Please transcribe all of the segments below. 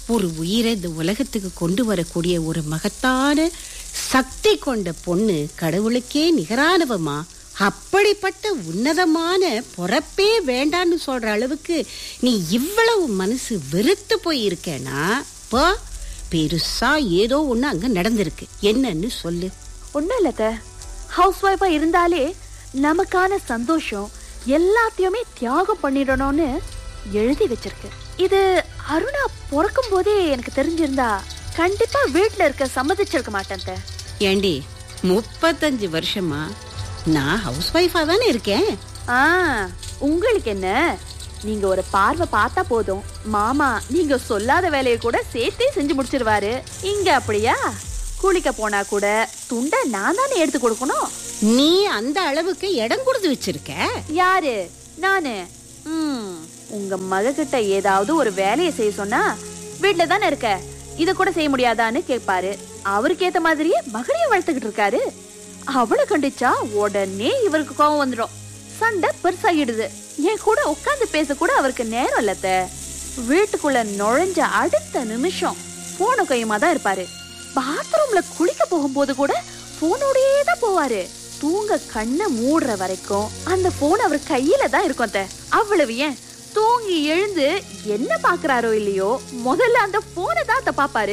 ஒரு உயிரை இந்த உலகத்துக்கு கொண்டு வரக்கூடிய ஒரு மகத்தான சக்தி கொண்ட பொண்ணு கடவுளுக்கே நிகரானவமா அப்படிப்பட்ட உன்னதமான பொறப்பே வேண்டான்னு சொல்ற அளவுக்கு நீ இவ்வளவு மனசு வெறுத்து போய் இருக்கேனா போ பெருசா ஏதோ ஒண்ணு அங்க நடந்திருக்கு என்னன்னு சொல்லு ஒண்ணும் இல்லத்த ஹவுஸ் ஒய்ஃபா இருந்தாலே நமக்கான சந்தோஷம் எல்லாத்தையுமே தியாகம் பண்ணிடணும்னு எழுதி வச்சிருக்கு இது அருணா பிறக்கும் போதே எனக்கு தெரிஞ்சிருந்தா கண்டிப்பா வீட்ல இருக்க சம்மதிச்சிருக்க மாட்டேன் அத்தை. ஏண்டி முப்பத்தஞ்சு வருஷமா நான் ஹவுஸ் ஒய்ஃபா தானே இருக்கேன் ஆ உங்களுக்கு என்ன நீங்க ஒரு பார்வை பார்த்தா போதும் மாமா நீங்க சொல்லாத வேலையை கூட சேர்த்தே செஞ்சு முடிச்சிருவாரு இங்க அப்படியா குளிக்க போனா கூட துண்டை நான் தானே எடுத்து கொடுக்கணும் நீ அந்த அளவுக்கு இடம் கொடுத்து வச்சிருக்க யாரு நானு ம், உங்க மககிட்ட ஏதாவது ஒரு வேலையை செய்ய சொன்னா வீட்ல தானே இருக்க இத கூட செய்ய முடியாதான்னு கேட்பாரு அவருக்கு ஏத்த மாதிரியே மகளையும் வளர்த்துக்கிட்டு இருக்காரு அவளை கண்டிச்சா உடனே இவருக்கு கோவம் வந்துடும் சண்டை பெருசாகிடுது என் கூட உட்கார்ந்து பேச கூட அவருக்கு நேரம் இல்லத்த வீட்டுக்குள்ள நுழைஞ்ச அடுத்த நிமிஷம் போன கையுமா தான் இருப்பாரு பாத்ரூம்ல குளிக்க போகும்போது கூட போனோடயே தான் போவாரு தூங்க கண்ணை மூடுற வரைக்கும் அந்த போன் அவர் கையில தான் இருக்கும் அத்தை. அவ்வளவு ஏன் தூங்கி எழுந்து என்ன பாக்குறாரோ இல்லையோ முதல்ல அந்த போனை தான் அத்தை பாப்பாரு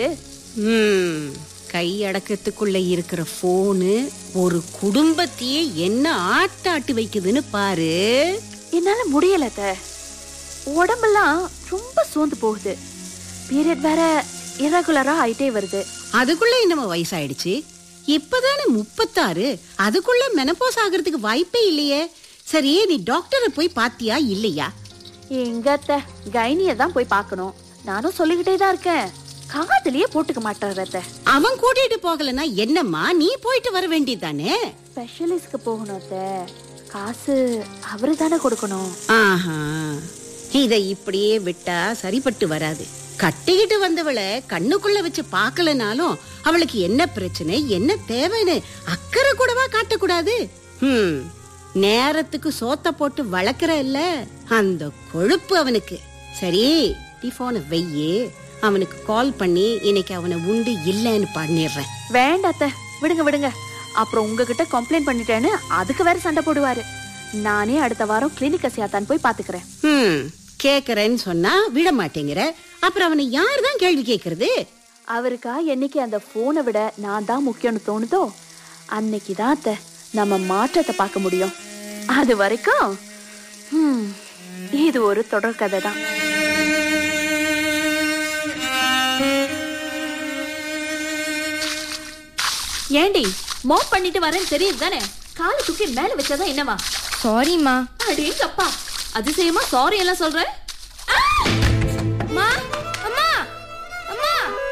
ம், கை அடக்கத்துக்குள்ள இருக்கிற போனு ஒரு குடும்பத்தையே என்ன ஆட்டாட்டி வைக்குதுன்னு பாரு என்னால முடியல அத்தை. உடம்பெல்லாம் ரொம்ப சோர்ந்து போகுது பீரியட் வேற இரகுலரா ஆயிட்டே வருது அதுக்குள்ள என்னமோ வயசாயிடுச்சு இப்பதானே முப்பத்தாறு அதுக்குள்ள மெனப்போஸ் ஆகிறதுக்கு வாய்ப்பே இல்லையே சரி நீ டாக்டரை போய் பாத்தியா இல்லையா எங்க அத்தை கைனிய தான் போய் பார்க்கணும் நானும் சொல்லிக்கிட்டே தான் இருக்கேன் காதுலயே போட்டுக்க மாட்டாரு அத்தை அவன் கூட்டிட்டு போகலன்னா என்னம்மா நீ போயிட்டு வர வேண்டியதானே ஸ்பெஷலிஸ்ட்க்கு போகணும் அத்தை காசு அவரு தானே கொடுக்கணும் ஆஹா இத இப்படியே விட்டா சரிப்பட்டு வராது கட்டிக்கிட்டு வந்தவளை கண்ணுக்குள்ள வச்சு பார்க்கலனாலும் அவளுக்கு என்ன பிரச்சனை என்ன தேவைன்னு அக்கறை கூடவா காட்டக்கூடாது ஹம், நேரத்துக்கு சோத்த போட்டு வளர்க்கற இல்ல அந்த கொழுப்பு அவனுக்கு சரி நீ போன வெய்யே அவனுக்கு கால் பண்ணி இன்னைக்கு அவனை உண்டு இல்லைன்னு பண்ணிடுறேன் வேண்டாம் அத்தை விடுங்க விடுங்க அப்புறம் உங்ககிட்ட கம்ப்ளைண்ட் பண்ணிட்டேன்னு அதுக்கு வேற சண்டை போடுவாரு நானே அடுத்த வாரம் கிளினிக் அசியாத்தான் போய் பாத்துக்கிறேன் ஹம், கேக்குறேன்னு சொன்னா விட மாட்டேங்கிற அப்புறம் அவனை யார் தான் கேள்வி கேக்குறது அவருக்கா என்னைக்கு அந்த போனை விட நான் தான் முக்கியம்னு தோணுதோ அன்னைக்கு தான் அத்தை நம்ம மாற்றத்தை பார்க்க முடியும் அது வரைக்கும் ஹம், இது ஒரு தொடர் கதை தான் ஏண்டி மோப் பண்ணிட்டு வரேன்னு தெரியுது தானே காலை தூக்கி மேல வச்சாதான் என்னவா சாரிம்மா அடேங்கப்பா அதிசயமா சாரி எல்லாம் சொல்ற அம்மா அம்மா அம்மா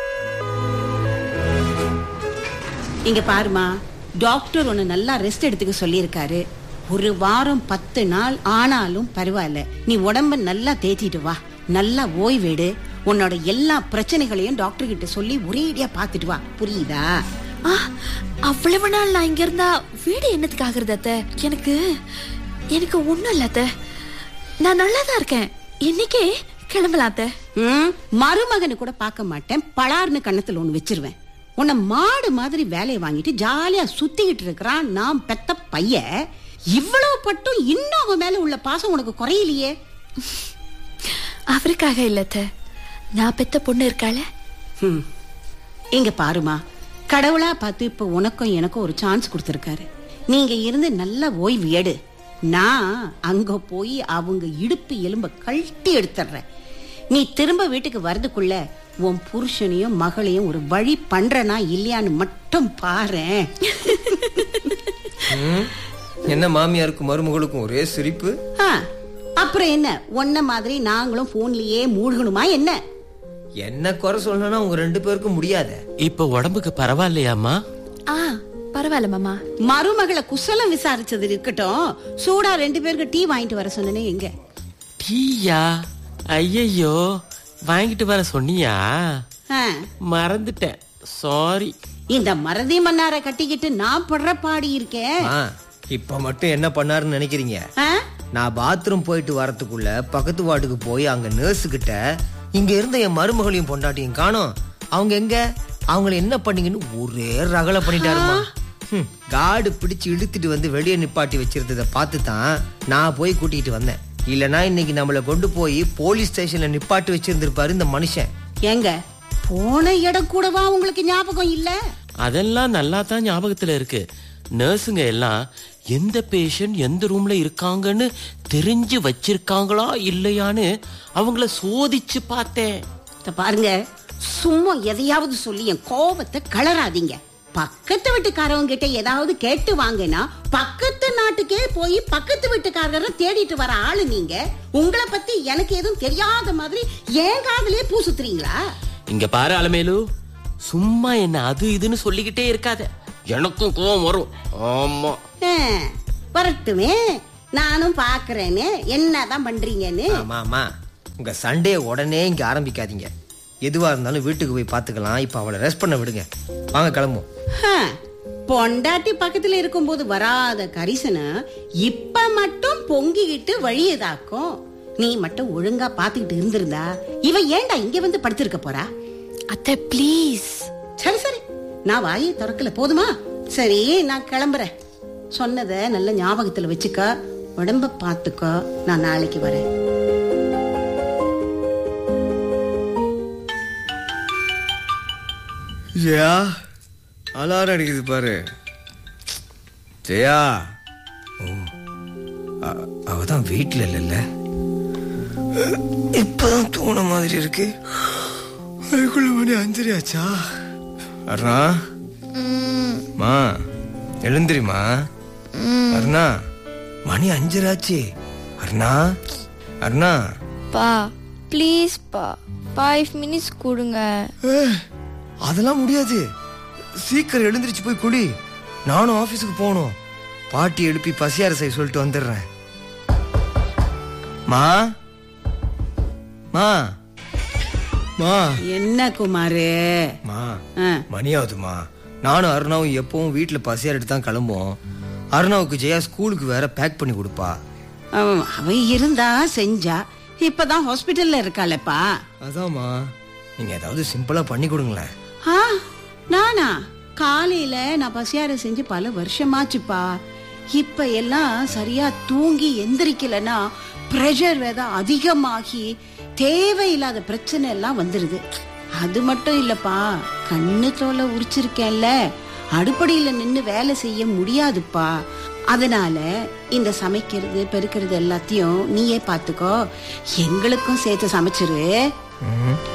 இங்க பாருமா டாக்டர் உன்னை நல்லா ரெஸ்ட் எடுத்துக்க சொல்லியிருக்காரு ஒரு வாரம் பத்து நாள் ஆனாலும் பரவாயில்ல நீ உடம்ப நல்லா தேத்திட்டு வா நல்லா ஓய்வெடு உன்னோட எல்லா பிரச்சனைகளையும் டாக்டர் கிட்ட சொல்லி ஒரேடியா பாத்துட்டு வா புரியுதா ஆ, அவ்வளவு நாள் நான் இங்க இருந்தா வீடு என்னத்துக்கு ஆகுறது அத்த எனக்கு எனக்கு ஒண்ணும் இல்ல அத்த நான் நல்லா தான் இருக்கேன் இன்னைக்கே கிளம்பலாம் அத்த ம், மருமகனை கூட பார்க்க மாட்டேன் பலார்னு கண்ணத்துல ஒண்ணு வச்சிருவேன் உன்னை மாடு மாதிரி வேலையை வாங்கிட்டு ஜாலியா சுத்திக்கிட்டு இருக்கிறான் நான் பெத்த பையன் இவ்வளவு பட்டும் இன்னும் அவன் மேல உள்ள பாசம் உனக்கு குறையிலையே அவருக்காக இல்ல அத்த நான் பெத்த பொண்ணு இருக்காள ஹம். இங்க பாருமா கடவுளா பார்த்து இப்ப உனக்கும் எனக்கும் ஒரு சான்ஸ் கொடுத்திருக்காரு நீங்க இருந்து நல்ல ஓய்வு எடு நான் அங்க போய் அவங்க இடுப்பு எலும்ப கழட்டி எடுத்துடுறேன் நீ திரும்ப வீட்டுக்கு வரதுக்குள்ள உன் புருஷனையும் மகளையும் ஒரு வழி பண்றனா இல்லையான்னு மட்டும் பாரேன் ம், என்ன மாமியாருக்கும் மருமகளுக்கும் ஒரே சிரிப்பு ஆ, அப்புறம் என்ன உன்ன மாதிரி நாங்களும் போன்லயே மூழ்கணுமா என்ன என்ன குறை சொல்லணும்னா உங்க ரெண்டு பேருக்கும் முடியாத இப்ப உடம்புக்கு பரவாயில்லையாம்மா ஆ பரவாயில்ல மாமா மருமகளை குசலம் விசாரிச்சது இருக்கட்டும் சூடா ரெண்டு பேருக்கு டீ வாங்கிட்டு வர சொன்னனே எங்க டீயா ஐயையோ வாங்கிட்டு வர சொன்னியா ஆ, மறந்துட்டேன் சாரி இந்த மறதி மன்னார கட்டிக்கிட்டு நான் படுற பாடி இருக்கேன் ஆ, இப்ப மட்டும் என்ன பண்ணாருன்னு நினைக்கிறீங்க ஆ? நான் பாத்ரூம் போயிட்டு வரதுக்குள்ள பக்கத்து வார்டுக்கு போய் அங்க நர்ஸ் கிட்ட இங்க இருந்த என் மருமகளையும் பொண்டாட்டியும் காணோம் அவங்க எங்க அவங்கள என்ன பண்ணீங்கன்னு ஒரே ரகலை பண்ணிட்டாருமா ஹம், காடு பிடிச்சு இழுத்துட்டு வந்து வெளியே நிப்பாட்டி வச்சிருந்ததை பார்த்து தான் நான் போய் கூட்டிட்டு வந்தேன் இல்லனா இன்னைக்கு நம்மள கொண்டு போய் போலீஸ் ஸ்டேஷன்ல நிப்பாட்டி வச்சிருந்திருப்பாரு இந்த மனுஷன் ஏங்க போன இடம் கூடவா உங்களுக்கு ஞாபகம் இல்ல அதெல்லாம் நல்லா தான் ஞாபகத்துல இருக்கு நர்ஸுங்க எல்லாம் எந்த பேஷண்ட் எந்த ரூம்ல இருக்காங்கன்னு தெரிஞ்சு வச்சிருக்காங்களா இல்லையான்னு அவங்கள சோதிச்சு பார்த்தேன் இத பாருங்க சும்மா எதையாவது சொல்லி என் கோபத்தை கலராதீங்க பக்கத்து வீட்டுக்காரவங்க கிட்ட ஏதாவது கேட்டு வாங்கினா பக்கத்து நாட்டுக்கே போய் பக்கத்து வீட்டுக்காரரை தேடிட்டு வர ஆளு நீங்க உங்களை பத்தி எனக்கு எதுவும் தெரியாத மாதிரி ஏன் காதலே பூ சுத்துறீங்களா இங்க பாரு அலமேலு சும்மா என்ன அது இதுன்னு சொல்லிக்கிட்டே இருக்காத எனக்கும் கோவம் வரும் ஆமா ஆ, வரட்டுமே நானும் பாக்குறேன்னு என்னதான் பண்றீங்கன்னு ஆமா ஆமா உங்க சண்டே உடனே இங்க ஆரம்பிக்காதீங்க எதுவா இருந்தாலும் வீட்டுக்கு போய் பாத்துக்கலாம் இப்ப அவளை ரெஸ்ட் பண்ண விடுங்க வாங்க கிளம்பும் ஹ, பொண்டாட்டி பக்கத்துல இருக்கும்போது வராத கரிசனை இப்ப மட்டும் பொங்கிக்கிட்டு வழியதாக்கும் நீ மட்டும் ஒழுங்கா பாத்துக்கிட்டு இருந்திருந்தா இவ ஏன்டா இங்க வந்து படுத்திருக்க போறா அத்தை ப்ளீஸ் சரி சரி நான் வாயை திறக்கல போதுமா சரி நான் கிளம்புறேன் சொன்னதை நல்ல ஞாபகத்துல வச்சுக்க உடம்ப பாத்துக்கோ நான் நாளைக்கு வரேன் ஜெயா அலாரம் அடிக்குது பாரு ஜெயா ஓ அ- அவதான் வீட்டுல இல்லைல்ல இப்பதான் தூண மாதிரி இருக்கு அதுக்குள்ள மணி அஞ்சரை ஆச்சா அருணா மா எழுந்திரிமா அருணா மணி அஞ்சரை ஆச்சு அருணா அருணா பா ப்ளீஸ் பா ஃபைவ் மினிட்ஸ் கொடுங்க ஏ, அதெல்லாம் முடியாது சீக்கிரம் எழுந்திருச்சு போய் குளி நானும் ஆபீஸுக்கு போகணும் பாட்டி எழுப்பி பசியார செய்ய சொல்லிட்டு வந்துடுறேன் மா மா மா என்ன குமாரு மா ஆ, மணி ஆகுதுமா நானும் அருணாவும் எப்பவும் வீட்டுல பசியாரிட்டு தான் கிளம்புவோம் அருணாவுக்கு ஜெயா ஸ்கூலுக்கு வேற பேக் பண்ணி கொடுப்பா அவ அவ இருந்தா செஞ்சா இப்பதான் ஹாஸ்பிட்டல்ல இருக்காளப்பா அதாம்மா நீங்க ஏதாவது சிம்பிளா பண்ணி கொடுங்களேன் ஆ நானா காலையில நான் பசியார செஞ்சு பல வருஷமாச்சுப்பா இப்ப எல்லாம் சரியா தூங்கி எந்திரிக்கலன்னா பிரஷர் வேத அதிகமாகி தேவையில்லாத பிரச்சனை எல்லாம் வந்துருது அது மட்டும் இல்லப்பா கண்ணு தோலை உரிச்சிருக்கேன்ல அடுப்படியில நின்னு வேலை செய்ய முடியாதுப்பா அதனால இந்த சமைக்கிறது பெருக்கிறது எல்லாத்தையும் நீயே பாத்துக்கோ எங்களுக்கும் சேர்த்து சமைச்சிரு ம்